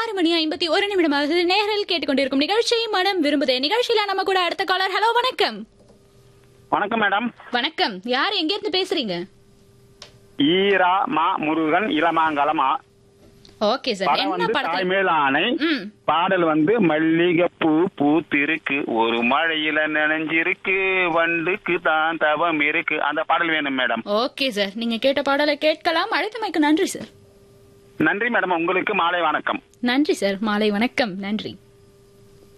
ஆறு மணி ஐம்பத்தி ஒரு நிமிடமாக நேரில் கேட்டுக்கொண்டிருக்கும் நிகழ்ச்சி மனம் விரும்புதே நிகழ்ச்சியில நம்ம கூட அடுத்த காலர் ஹலோ வணக்கம் வணக்கம் மேடம் வணக்கம் யார் எங்க இருந்து பேசுறீங்க ஈரா மா முருகன் இளமாங்கலமா ஓகே சார் படம் என்ன வந்து படத்துல தாய்மேல் ஆணை ம் பாடல் வந்து மல்லிகைப்பூ பூத்திருக்கு ஒரு மழையில நனைஞ்சிருக்கு வண்டுக்கு தான் தவம் இருக்கு அந்த பாடல் வேணும் மேடம் ஓகே சார் நீங்க கேட்ட பாடலை கேட்கலாம் அழைத்தமைக்கு நன்றி சார் நன்றி மேடம் உங்களுக்கு மாலை வணக்கம் நன்றி சார் மாலை வணக்கம் நன்றி